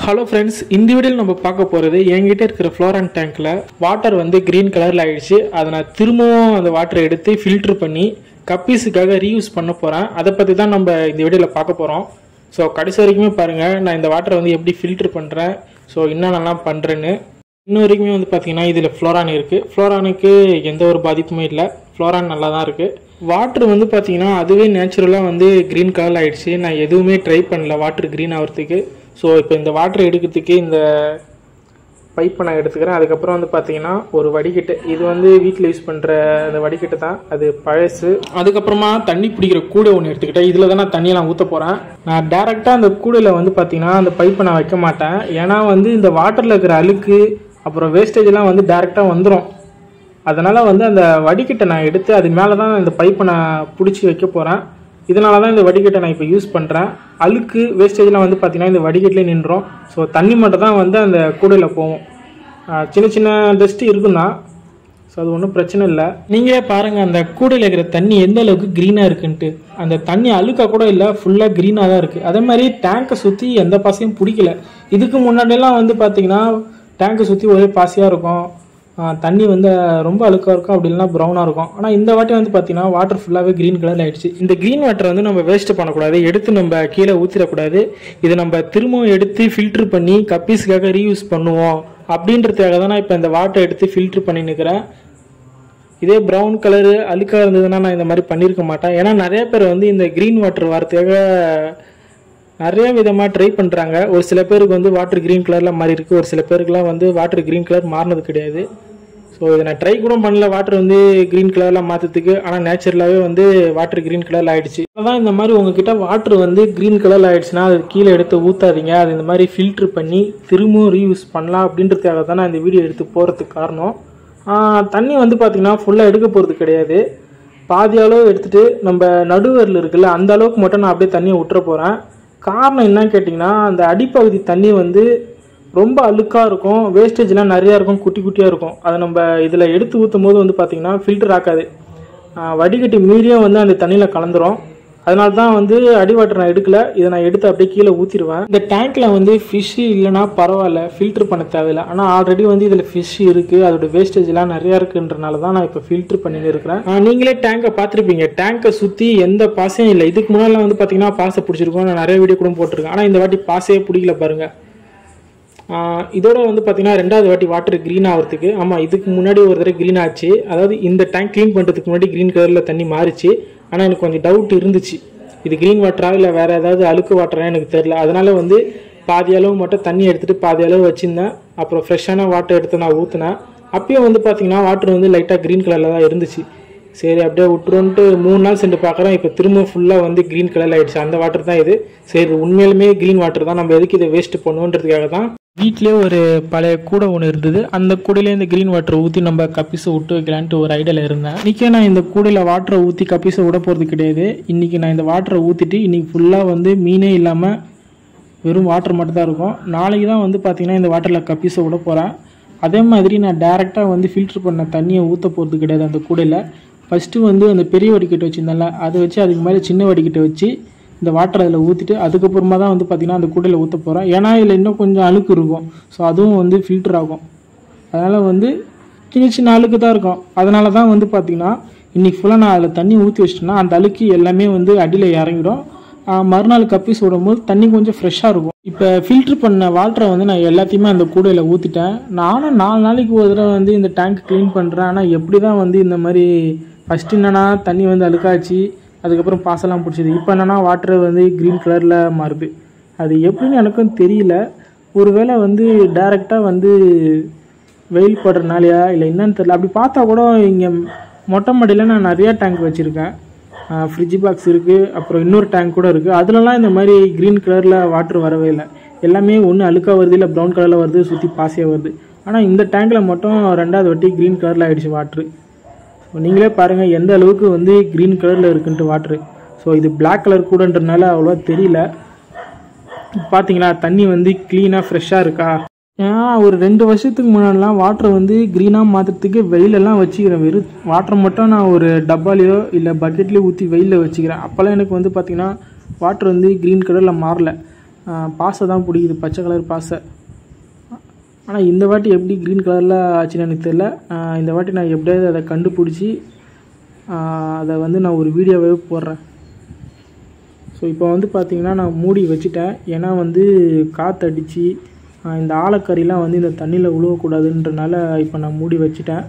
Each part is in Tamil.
ஹலோ ஃப்ரெண்ட்ஸ் இந்த வீடியோவில் நம்ம பார்க்க போகிறது என்கிட்ட இருக்கிற ஃப்ளோரான் டேங்க்கில் வாட்டர் வந்து க்ரீன் கலரில் ஆயிடுச்சு அதை நான் திரும்பவும் அந்த வாட்டரை எடுத்து ஃபில்ட்ரு பண்ணி கப்பீஸுக்காக ரீயூஸ் பண்ண போகிறேன் அதை பற்றி தான் நம்ம இந்த வீடியோவில் பார்க்க போகிறோம் ஸோ கடைசி வரைக்குமே பாருங்கள் நான் இந்த வாட்டரை வந்து எப்படி ஃபில்ட்ரு பண்ணுறேன் ஸோ என்னென்னலாம் பண்ணுறேன்னு இன்ன வரைக்குமே வந்து பார்த்தீங்கன்னா இதில் ஃப்ளோரான் இருக்குது ஃப்ளோரானுக்கு எந்த ஒரு பாதிப்புமே இல்லை ஃப்ளோரான் நல்லா தான் இருக்குது வாட்டர் வந்து பார்த்தீங்கன்னா அதுவே நேச்சுரலாக வந்து க்ரீன் கலர் ஆயிடுச்சு நான் எதுவுமே ட்ரை பண்ணல வாட்டர் க்ரீன் ஆகிறதுக்கு ஸோ இப்போ இந்த வாட்டர் எடுக்கிறதுக்கு இந்த பைப்பை நான் எடுத்துக்கிறேன் அதுக்கப்புறம் வந்து பார்த்தீங்கன்னா ஒரு வடிகட்டு இது வந்து வீட்டில் யூஸ் பண்ணுற அந்த வடிகட்டு தான் அது பழசு அதுக்கப்புறமா தண்ணி பிடிக்கிற கூடை ஒன்று எடுத்துக்கிட்டேன் இதில் தான் நான் தண்ணியை நான் ஊற்ற போகிறேன் நான் டேரெக்டாக அந்த கூடையில் வந்து பார்த்தீங்கன்னா அந்த பைப்பை நான் வைக்க மாட்டேன் ஏன்னா வந்து இந்த வாட்டரில் இருக்கிற அழுக்கு அப்புறம் வேஸ்டேஜ்லாம் வந்து டேரெக்டாக வந்துடும் அதனால் வந்து அந்த வடிகட்டை நான் எடுத்து அது மேலே தான் இந்த பைப்பை நான் பிடிச்சி வைக்க போகிறேன் இதனால தான் இந்த வடிகட்டை நான் இப்போ யூஸ் பண்ணுறேன் அழுக்கு வேஸ்டேஜ்லாம் வந்து பார்த்திங்கன்னா இந்த வடிகட்டிலே நின்றோம் ஸோ தண்ணி மட்டும் தான் வந்து அந்த கூடையில் போகும் ஆஹ் சின்ன சின்ன டஸ்ட்டு இருக்கும் தான் ஸோ அது ஒன்றும் பிரச்சனை இல்லை நீங்களே பாருங்கள் அந்த கூடையில் இருக்கிற தண்ணி எந்த அளவுக்கு க்ரீனாக இருக்குன்ட்டு அந்த தண்ணி அழுக்காக கூட இல்லை ஃபுல்லாக க்ரீனாக தான் இருக்குது அதே மாதிரி டேங்கை சுற்றி எந்த பாசையும் பிடிக்கல இதுக்கு முன்னாடியெல்லாம் வந்து பார்த்திங்கன்னா டேங்கை சுற்றி ஒரே பாசியாக இருக்கும் ஆஹ் தண்ணி வந்து ரொம்ப அழுக்காக இருக்கும் அப்படி இல்லைனா ப்ரௌனாக இருக்கும் ஆனால் இந்த வாட்டி வந்து பார்த்தீங்கன்னா வாட்டர் ஃபுல்லாகவே க்ரீன் கலர் ஆயிடுச்சு இந்த க்ரீன் வாட்டர் வந்து நம்ம வேஸ்ட் பண்ணக்கூடாது எடுத்து நம்ம கீழே ஊற்றிடக்கூடாது இதை நம்ம திரும்பவும் எடுத்து ஃபில்ட்ரு பண்ணி கப்பீஸுக்காக ரீயூஸ் பண்ணுவோம் அப்படின்றதுக்காக தான் நான் இப்போ இந்த வாட்டர் எடுத்து ஃபில்ட்ரு பண்ணி நிற்கிறேன் இதே ப்ரௌன் கலரு அழுக்காக இருந்ததுன்னா நான் இந்த மாதிரி பண்ணியிருக்க மாட்டேன் ஏன்னா நிறைய பேர் வந்து இந்த க்ரீன் வாட்டர் வரத்துக்காக நிறைய விதமாக ட்ரை பண்ணுறாங்க ஒரு சில பேருக்கு வந்து வாட்டர் க்ரீன் கலரில் மாறி இருக்குது ஒரு சில பேருக்குலாம் வந்து வாட்டர் க்ரீன் கலர் மாறினது கிடையாது ஸோ இதை நான் ட்ரை கூட பண்ணல வாட்டர் வந்து க்ரீன் கலரில் மாற்றத்துக்கு ஆனால் நேச்சுரலாகவே வந்து வாட்டர் க்ரீன் கலரில் ஆயிடுச்சு அதான் இந்த மாதிரி உங்ககிட்ட வாட்டர் வந்து க்ரீன் கலரில் ஆயிடுச்சுன்னா அது கீழே எடுத்து ஊற்றாதீங்க அது இந்த மாதிரி ஃபில்ட்ரு பண்ணி திரும்பவும் ரீயூஸ் பண்ணலாம் அப்படின்றதுக்காக தான் நான் இந்த வீடியோ எடுத்து போகிறதுக்கு காரணம் ஆஹ் தண்ணி வந்து பார்த்திங்கன்னா ஃபுல்லாக எடுக்க போகிறது கிடையாது பாதி அளவு எடுத்துகிட்டு நம்ம நடுவரில் இருக்குல்ல அந்த அளவுக்கு மட்டும் நான் அப்படியே தண்ணியை விட்டுற போகிறேன் காரணம் என்னன்னு கேட்டிங்கன்னா அந்த அடிப்பகுதி தண்ணி வந்து ரொம்ப அழுக்காக இருக்கும் வேஸ்டேஜ்லாம் நிறையா இருக்கும் குட்டி குட்டியாக இருக்கும் அதை நம்ம இதில் எடுத்து ஊற்றும் போது வந்து பார்த்திங்கன்னா ஃபில்டர் ஆக்காது ஆஹ் வடிகட்டி மீறியும் வந்து அந்த தண்ணியில் கலந்துரும் அதனால தான் வந்து அடி வாட்டர் நான் எடுக்கல இதை நான் எடுத்து அப்படியே கீழே ஊற்றிடுவேன் இந்த டேங்க்ல வந்து ஃபிஷ் இல்லைன்னா பரவாயில்ல ஃபில்டர் பண்ண தேவையில்லை ஆனால் ஆல்ரெடி வந்து இதில் ஃபிஷ் இருக்குது அதோட வேஸ்டேஜ்லாம் நிறையா இருக்குன்றனால தான் நான் இப்போ ஃபில்டர் பண்ணிட்டு இருக்கிறேன் ஆஹ் நீங்களே டேங்கை பார்த்துருப்பீங்க டேங்கை சுற்றி எந்த பாசையும் இல்லை இதுக்கு முன்னாடிலாம் வந்து பார்த்தீங்கன்னா பாசை பிடிச்சிருக்கோம் நான் நிறைய வீடியோ கூட போட்டிருக்கேன் ஆனால் இந்த வாட்டி பாசையே பிடிக்கல பாருங்கள் ஆஹ் இதோட வந்து பார்த்தீங்கன்னா ரெண்டாவது வாட்டி வாட்டர் க்ரீன் ஆகிறதுக்கு ஆமாம் இதுக்கு முன்னாடி ஒரு தடவை க்ரீன் ஆச்சு அதாவது இந்த டேங்க் க்ளீன் பண்ணுறதுக்கு முன்னாடி க்ரீன் கலரில் தண்ணி மாறிச்சு ஆனால் எனக்கு கொஞ்சம் டவுட் இருந்துச்சு இது க்ரீன் வாட்டரா இல்லை வேறு ஏதாவது அழுக்கு வாட்டரா எனக்கு தெரில அதனால வந்து பாதி அளவு மட்டும் தண்ணி எடுத்துகிட்டு பாதி அளவு வச்சுருந்தேன் அப்புறம் ஃப்ரெஷ்ஷான வாட்டர் எடுத்து நான் ஊற்றினேன் அப்பயும் வந்து பார்த்தீங்கன்னா வாட்டர் வந்து லைட்டாக க்ரீன் கலரில் தான் இருந்துச்சு சரி அப்படியே விட்டுருன்ட்டு மூணு நாள் சென்று பார்க்குறேன் இப்போ திரும்ப ஃபுல்லாக வந்து க்ரீன் கலரில் ஆயிடுச்சு அந்த வாட்டர் தான் இது சரி உண்மையிலுமே க்ரீன் வாட்டர் தான் நம்ம எதுக்கு இதை வேஸ்ட் பண்ணுவோன்றதுக்காக தான் வீட்டிலே ஒரு பழைய கூடை ஒன்று இருந்தது அந்த கூடையிலே இந்த க்ரீன் வாட்டர் ஊற்றி நம்ம கப்பீஸை விட்டு வைக்கலான்ட்டு ஒரு ஐடியாவில் இருந்தேன் இன்றைக்கே நான் இந்த கூடையில் வாட்டரை ஊற்றி கப்பீஸை விட போகிறது கிடையாது இன்றைக்கி நான் இந்த வாட்டரை ஊற்றிட்டு இன்றைக்கி ஃபுல்லாக வந்து மீனே இல்லாமல் வெறும் வாட்டர் மட்டும் தான் இருக்கும் நாளைக்கு தான் வந்து பார்த்திங்கன்னா இந்த வாட்டரில் கப்பீஸை விட போகிறேன் அதே மாதிரி நான் டேரெக்டாக வந்து ஃபில்ட்ரு பண்ண தண்ணியை ஊற்ற போகிறது கிடையாது அந்த கூடையில் ஃபஸ்ட்டு வந்து அந்த பெரிய வடிகட்டு வச்சுருந்தேன்ல அதை வச்சு அதுக்கு மேலே சின்ன வடிகட்டை வச்சு இந்த வாட்டர் அதில் ஊற்றிட்டு அதுக்கப்புறமா தான் வந்து பார்த்திங்கன்னா அந்த கூடையில் ஊற்ற போகிறேன் ஏன்னா இதில் இன்னும் கொஞ்சம் அழுக்கு இருக்கும் ஸோ அதுவும் வந்து ஃபில்டர் ஆகும் அதனால் வந்து சின்ன சின்ன அழுக்கு தான் இருக்கும் அதனால தான் வந்து பார்த்திங்கன்னா இன்றைக்கி ஃபுல்லாக நான் அதில் தண்ணி ஊற்றி வச்சிட்டேன்னா அந்த அழுக்கு எல்லாமே வந்து அடியில் இறங்கிடும் ஆஹ் மறுநாள் கப்பீஸ் விடும்போது தண்ணி கொஞ்சம் ஃப்ரெஷ்ஷாக இருக்கும் இப்போ ஃபில்ட்ரு பண்ண வாட்டரை வந்து நான் எல்லாத்தையுமே அந்த கூடையில் ஊற்றிட்டேன் நானும் நாலு நாளைக்கு ஒரு தடவை வந்து இந்த டேங்க் க்ளீன் பண்ணுறேன் ஆனால் எப்படி தான் வந்து இந்த மாதிரி ஃபஸ்ட்டு என்னன்னா தண்ணி வந்து அழுக்காச்சு அதுக்கப்புறம் பாசெல்லாம் பிடிச்சது இப்போ என்னன்னா வாட்டர் வந்து க்ரீன் கலரில் மாறுது அது எப்படின்னு எனக்கும் தெரியல ஒருவேளை வந்து டைரெக்டாக வந்து வெயில் படுறனாலையா இல்லை என்னன்னு தெரியல அப்படி பார்த்தா கூட இங்கே மொட்டை மாடியில் நான் நிறையா டேங்க் வச்சுருக்கேன் ஃப்ரிட்ஜ் பாக்ஸ் இருக்குது அப்புறம் இன்னொரு டேங்க் கூட இருக்குது அதுலலாம் இந்த மாதிரி க்ரீன் கலரில் வாட்டர் வரவே இல்லை எல்லாமே ஒன்று அழுக்காக வருது இல்லை ப்ரௌன் கலரில் வருது சுற்றி பாசியாக வருது ஆனால் இந்த டேங்கில் மட்டும் ரெண்டாவது வாட்டி க்ரீன் கலரில் ஆயிடுச்சு வாட்ரு ஸோ நீங்களே பாருங்கள் எந்த அளவுக்கு வந்து க்ரீன் கலரில் இருக்குன்ட்டு வாட்ரு ஸோ இது Black கலர் கூடன்றனால அவ்வளோவா தெரியல பார்த்தீங்களா தண்ணி வந்து க்ளீனாக ஃப்ரெஷ்ஷாக இருக்கா ஏன்னா ஒரு ரெண்டு வருஷத்துக்கு முன்னாடிலாம் வாட்டரை வந்து க்ரீனாக மாற்றுறதுக்கு வெயிலெல்லாம் வச்சுக்கிறேன் வெறும் வாட்டர் மட்டும் நான் ஒரு டப்பாலையோ இல்லை பக்கெட்லேயோ ஊற்றி வெயிலில் வச்சுக்கிறேன் அப்போல்லாம் எனக்கு வந்து பார்த்திங்கன்னா வாட்டர் வந்து க்ரீன் கலரில் மாறல பாசை தான் பிடிக்குது பச்சை கலர் பாசை ஆனால் இந்த வாட்டி எப்படி க்ரீன் கலரில் ஆச்சுன்னு எனக்கு தெரில ஆஹ் இந்த வாட்டி நான் எப்படியாவது அதை கண்டுபிடிச்சி ஆஹ் அதை வந்து நான் ஒரு வீடியோவே போடுறேன் ஸோ இப்போ வந்து பார்த்தீங்கன்னா நான் மூடி வச்சுட்டேன் ஏன்னா வந்து காற்றடிச்சு இந்த ஆலக்கறிலாம் வந்து இந்த தண்ணியில் உழுவக்கூடாதுன்றனால இப்போ நான் மூடி வச்சுட்டேன்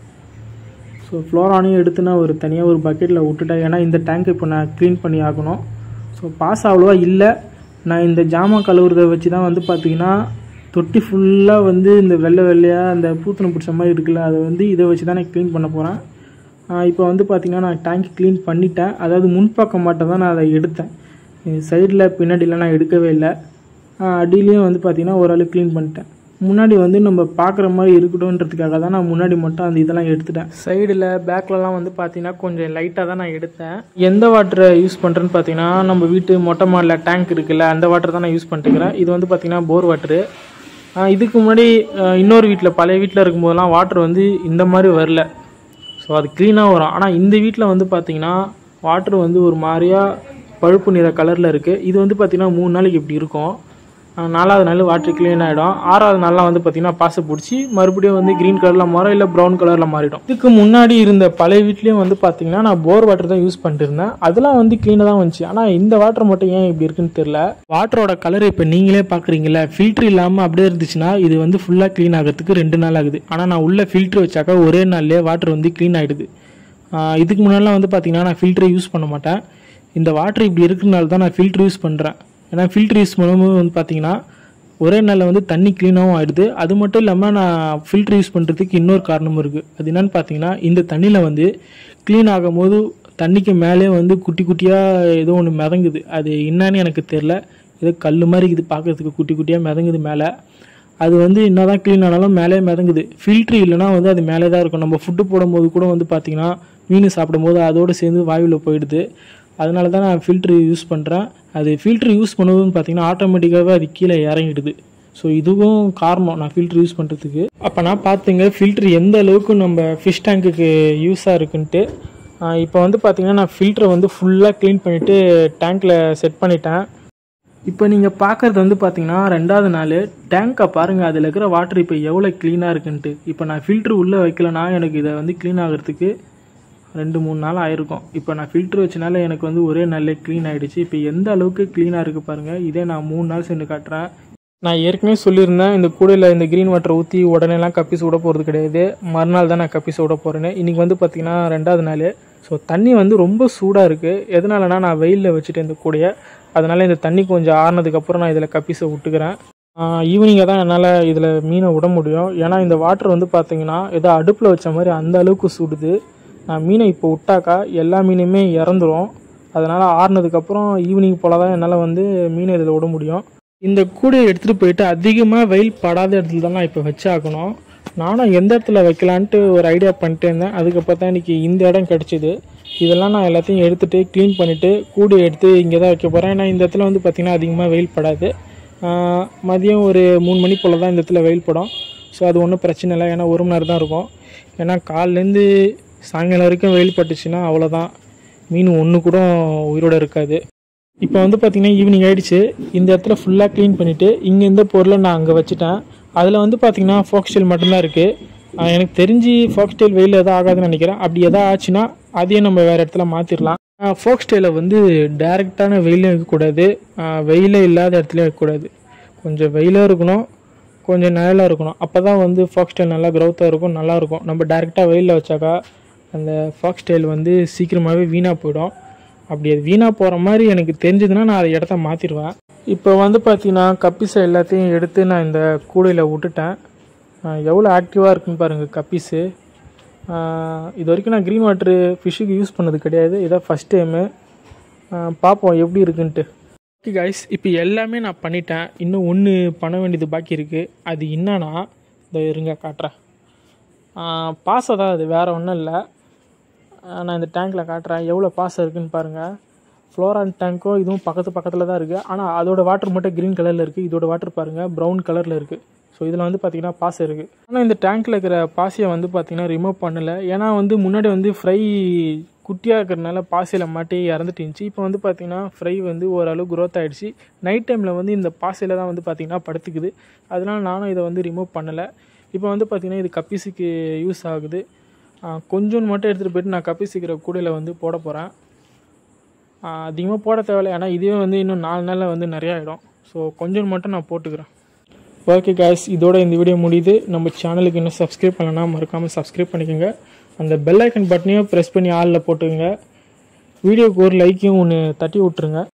ஸோ ஃப்ளோரானையும் எடுத்து நான் ஒரு தனியாக ஒரு பக்கெட்டில் விட்டுட்டேன் ஏன்னா இந்த டேங்க் இப்போ நான் க்ளீன் பண்ணி ஆகணும் ஸோ பாஸ் அவ்வளோவா இல்லை நான் இந்த ஜாமான் கழுவுறதை வச்சு தான் வந்து பார்த்தீங்கன்னா தொட்டி ஃபுல்லாக வந்து இந்த வெள்ளை வெள்ளையாக அந்த பூத்தனை பிடிச்ச மாதிரி இருக்குல்ல அதை வந்து இதை வச்சு தான் நான் க்ளீன் பண்ண போகிறேன் இப்போ வந்து பார்த்தீங்கன்னா நான் டேங்க் க்ளீன் பண்ணிட்டேன் அதாவது முன்பக்கம் மட்டும் தான் நான் அதை எடுத்தேன் சைடில் பின்னாடிலாம் நான் எடுக்கவே இல்லை அடியிலையும் வந்து பார்த்தீங்கன்னா ஓரளவு க்ளீன் பண்ணிட்டேன் முன்னாடி வந்து நம்ம பார்க்குற மாதிரி இருக்கட்டும்ன்றதுக்காக தான் நான் முன்னாடி மட்டும் அந்த இதெல்லாம் எடுத்துட்டேன் சைடில் பேக்லலாம் வந்து பார்த்தீங்கன்னா கொஞ்சம் லைட்டாக தான் நான் எடுத்தேன் எந்த வாட்டரை யூஸ் பண்ணுறேன்னு பார்த்தீங்கன்னா நம்ம வீட்டு மொட்டை மாடில் டேங்க் இருக்குல்ல அந்த வாட்டர் தான் நான் யூஸ் பண்ணிட்டுக்கிறேன் இது வந்து பார்த்தீங்கன்னா போர் வாட்டரு இதுக்கு முன்னாடி ஆஹ் இன்னொரு வீட்டில் பழைய வீட்டில் இருக்கும்போதெல்லாம் வாட்டர் வந்து இந்த மாதிரி வரல ஸோ அது க்ளீனாக வரும் ஆனால் இந்த வீட்டில் வந்து பார்த்தீங்கன்னா வாட்டர் வந்து ஒரு மாதிரியா பழுப்பு நிற கலரில் இருக்குது இது வந்து பார்த்தீங்கன்னா மூணு நாளைக்கு இப்படி இருக்கும் ஆஹ் நாலாவது நாள் வாட்டர் க்ளீன் ஆகிடும் ஆறாவது நாள்லாம் வந்து பார்த்தீங்கன்னா பாசை பிடிச்சி மறுபடியும் வந்து க்ரீன் கலரில் மாறும் இல்லை ப்ரௌன் கலரில் மாறிடும் இதுக்கு முன்னாடி இருந்த பழைய வீட்லேயும் வந்து பார்த்தீங்கன்னா நான் போர் வாட்டர் தான் யூஸ் பண்ணிட்டு இருந்தேன் அதெல்லாம் வந்து க்ளீனாக தான் வந்துச்சு ஆனால் இந்த வாட்டர் மட்டும் ஏன் இப்படி இருக்குன்னு தெரியல வாட்டரோட கலர் இப்போ நீங்களே பார்க்குறீங்களா ஃபில்ட்ரு இல்லாமல் அப்படியே இருந்துச்சுன்னா இது வந்து ஃபுல்லாக க்ளீன் ஆகிறதுக்கு ரெண்டு நாள் ஆகுது ஆனால் நான் உள்ள ஃபில்ட்ரு வச்சாக்கா ஒரே நாள்லேயே வாட்டர் வந்து க்ளீன் ஆகிடுது இதுக்கு முன்னாடிலாம் வந்து பார்த்தீங்கன்னா நான் ஃபில்ட்ரு யூஸ் பண்ண மாட்டேன் இந்த வாட்டர் இப்படி இருக்கிறனால தான் நான் ஃபில்ட்ரு யூஸ் பண்ணுறேன் ஏன்னா ஃபில்ட்ரு யூஸ் பண்ணும்போது வந்து பார்த்தீங்கன்னா ஒரே நாளில் வந்து தண்ணி க்ளீனாகவும் ஆகிடுது அது மட்டும் இல்லாமல் நான் ஃபில்ட்ரு யூஸ் பண்ணுறதுக்கு இன்னொரு காரணமும் இருக்குது அது என்னன்னு பார்த்தீங்கன்னா இந்த தண்ணியில் வந்து க்ளீன் ஆகும்போது தண்ணிக்கு மேலே வந்து குட்டி குட்டியாக ஏதோ ஒன்று மிதங்குது அது என்னன்னு எனக்கு தெரில ஏதோ கல் மாதிரி இது பார்க்கறதுக்கு குட்டி குட்டியாக மிதங்குது மேலே அது வந்து என்னதான் க்ளீன் ஆனாலும் மேலே மிதங்குது ஃபில்ட்ரு இல்லைனா வந்து அது மேலே தான் இருக்கும் நம்ம ஃபுட்டு போடும்போது கூட வந்து பார்த்திங்கன்னா மீன் சாப்பிடும்போது அதோடு சேர்ந்து வாயுவில் போயிடுது அதனால தான் நான் ஃபில்ட்ரு யூஸ் பண்ணுறேன் அது ஃபில்ட்ரு யூஸ் பண்ணும்போதுன்னு பார்த்தீங்கன்னா ஆட்டோமேட்டிக்காகவே அது கீழே இறங்கிடுது ஸோ இதுவும் காரணம் நான் ஃபில்ட்ரு யூஸ் பண்ணுறதுக்கு அப்போ நான் பார்த்துங்க ஃபில்ட்ரு எந்த அளவுக்கு நம்ம ஃபிஷ் டேங்க்குக்கு யூஸாக இருக்குன்ட்டு இப்போ வந்து பார்த்தீங்கன்னா நான் ஃபில்டரை வந்து ஃபுல்லாக க்ளீன் பண்ணிவிட்டு டேங்க்கில் செட் பண்ணிட்டேன் இப்போ நீங்கள் பார்க்குறது வந்து பார்த்தீங்கன்னா ரெண்டாவது நாள் டேங்கை பாருங்கள் அதில் இருக்கிற வாட்டர் இப்போ எவ்வளோ க்ளீனாக இருக்குன்ட்டு இப்போ நான் ஃபில்ட்ரு உள்ளே வைக்கலனா எனக்கு இதை வந்து க்ளீன் ஆகிறதுக்கு ரெண்டு மூணு நாள் ஆயிருக்கும் இப்போ நான் ஃபில்ட்ரு வச்சனால எனக்கு வந்து ஒரே நாள்லே க்ளீன் ஆகிடுச்சு இப்போ எந்த அளவுக்கு க்ளீனாக இருக்குது பாருங்கள் இதே நான் மூணு நாள் சென்று காட்டுறேன் நான் ஏற்கனவே சொல்லியிருந்தேன் இந்த கூடையில் இந்த க்ரீன் வாட்டர் ஊற்றி உடனேலாம் கப்பிஸ் விட போகிறது கிடையாது மறுநாள் தான் நான் கப்பிஸ் விட போகிறேன்னு இன்றைக்கி வந்து பார்த்திங்கன்னா ரெண்டாவது நாள் ஸோ தண்ணி வந்து ரொம்ப சூடாக இருக்குது எதனாலனா நான் வெயிலில் வச்சுட்டேன் இந்த கூடையை அதனால் இந்த தண்ணி கொஞ்சம் ஆறுனதுக்கப்புறம் நான் இதில் கப்பிஸை விட்டுக்கிறேன் ஈவினிங்காக தான் என்னால் இதில் மீனை விட முடியும் ஏன்னா இந்த வாட்டர் வந்து பார்த்திங்கன்னா ஏதோ அடுப்பில் வச்ச மாதிரி அந்த அளவுக்கு சுடுது நான் மீனை இப்போ விட்டாக்கா எல்லா மீனுமே இறந்துரும் அதனால் ஆறுனதுக்கப்புறம் ஈவினிங் போல் தான் என்னால் வந்து மீனை இதில் விட முடியும் இந்த கூடையை எடுத்துகிட்டு போயிட்டு அதிகமாக வெயில் படாத இடத்துல தான் நான் இப்போ வச்சாகணும் நானும் எந்த இடத்துல வைக்கலான்ட்டு ஒரு ஐடியா பண்ணிட்டே இருந்தேன் அதுக்கப்புறம் தான் இன்றைக்கி இந்த இடம் கிடச்சிது இதெல்லாம் நான் எல்லாத்தையும் எடுத்துகிட்டு க்ளீன் பண்ணிவிட்டு கூடையை எடுத்து இங்கே தான் வைக்க போகிறேன் ஏன்னா இந்த இடத்துல வந்து பார்த்திங்கன்னா அதிகமாக வெயில் படாது ஆஹ் மதியம் ஒரு மூணு மணி போல் தான் இந்த இடத்துல வெயில் படும் ஸோ அது ஒன்றும் பிரச்சனை இல்லை ஏன்னா ஒரு மணி நேரம் தான் இருக்கும் ஏன்னா கால்லேருந்து சாயங்காலம் வரைக்கும் வெயில் பட்டுச்சுன்னா அவ்வளோதான் மீன் ஒன்று கூட உயிரோட இருக்காது இப்போ வந்து பார்த்திங்கன்னா ஈவினிங் ஆயிடுச்சு இந்த இடத்துல ஃபுல்லாக க்ளீன் பண்ணிவிட்டு இங்கே இந்த பொருளை நான் அங்கே வச்சுட்டேன் அதில் வந்து பார்த்திங்கன்னா ஃபோக்ஸ்டைல் மட்டும்தான் இருக்குது எனக்கு தெரிஞ்சு ஃபோக்ஸ்டைல் வெயில் எதாவது ஆகாதுன்னு நினைக்கிறேன் அப்படி எதாவது ஆச்சுன்னா அதையே நம்ம வேறு இடத்துல மாற்றிடலாம் ஃபோக்ஸ்டைலை வந்து டைரெக்டான வெயிலும் இருக்கக்கூடாது வெயிலே இல்லாத இடத்துலையும் இருக்கக்கூடாது கொஞ்சம் வெயிலாக இருக்கணும் கொஞ்சம் நிழலாக இருக்கணும் அப்போ தான் வந்து ஃபோக்ஸ்டைல் நல்லா க்ரௌத்தாக இருக்கும் நல்லாயிருக்கும் நம்ம டேரெக்டாக வெயிலில் வச்சாக்கா அந்த ஃபோக்ஸ்டைல் வந்து சீக்கிரமாகவே வீணாக போயிடும் அப்படி அது வீணாக போகிற மாதிரி எனக்கு தெரிஞ்சதுன்னா நான் அதை இடத்த மாற்றிடுவேன் இப்போ வந்து பார்த்தீங்கன்னா கப்பீஸை எல்லாத்தையும் எடுத்து நான் இந்த கூடையில் விட்டுட்டேன் ஆஹ் எவ்வளோ ஆக்டிவாக இருக்குன்னு பாருங்கள் கப்பீஸு ஆஹ் இது வரைக்கும் நான் க்ரீன் வாட்டரு ஃபிஷ்ஷுக்கு யூஸ் பண்ணது கிடையாது இதான் ஃபஸ்ட் டைமு பார்ப்போம் எப்படி இருக்குன்ட்டு ஓகே கைஸ் இப்போ எல்லாமே நான் பண்ணிட்டேன் இன்னும் ஒன்று பண்ண வேண்டியது பாக்கி இருக்குது அது என்னன்னா இந்த இருங்க காட்டுறேன் பாசை தான் அது வேறு ஒன்றும் இல்லை நான் இந்த டேங்க்கில் காட்டுறேன் எவ்வளோ பாசம் இருக்குன்னு பாருங்கள் ஃப்ளோரான் டேங்க்கும் இதுவும் பக்கத்து பக்கத்தில் தான் இருக்குது ஆனால் அதோட வாட்டர் மட்டும் க்ரீன் கலரில் இருக்குது இதோட வாட்டர் பாருங்கள் ப்ரௌன் கலரில் இருக்குது ஸோ இதில் வந்து பார்த்திங்கன்னா பாசை இருக்குது ஆனால் இந்த டேங்க்கில் இருக்கிற பாசியை வந்து பார்த்திங்கன்னா ரிமூவ் பண்ணலை ஏன்னா வந்து முன்னாடி வந்து ஃப்ரை குட்டியாக இருக்கிறதுனால பாசையில் மாட்டி இறந்துட்டு இருந்துச்சு இப்போ வந்து பார்த்திங்கன்னா ஃப்ரை வந்து ஓரளவு growth ஆகிடுச்சு நைட் டைமில் வந்து இந்த பாசையில் தான் வந்து பார்த்திங்கன்னா படுத்துக்குது அதனால நானும் இதை வந்து ரிமூவ் பண்ணலை இப்போ வந்து பார்த்திங்கன்னா இது கப்பீஸுக்கு யூஸ் ஆகுது கொஞ்சோண்டு மட்டும் எடுத்துகிட்டு போயிட்டு நான் கப்பீஸுக்கிற கூடையில் வந்து போட போகிறேன் அதிகமாக போட தேவையில்லை ஏன்னா இதுவே வந்து இன்னும் நாலு நாளில் வந்து நிறையா ஆகிடும் ஸோ கொஞ்சம் மட்டும் நான் போட்டுக்கிறேன் ஓகே காய்ஸ் இதோட இந்த வீடியோ முடியுது நம்ம சேனலுக்கு இன்னும் சப்ஸ்கிரைப் பண்ணலன்னா மறக்காமல் சப்ஸ்கிரைப் பண்ணிக்கோங்க அந்த பெல் ஐக்கன் பட்டனையும் ப்ரெஸ் பண்ணி ஆளில் போட்டுக்கோங்க வீடியோக்கு ஒரு லைக்கையும் ஒன்று தட்டி விட்ருங்க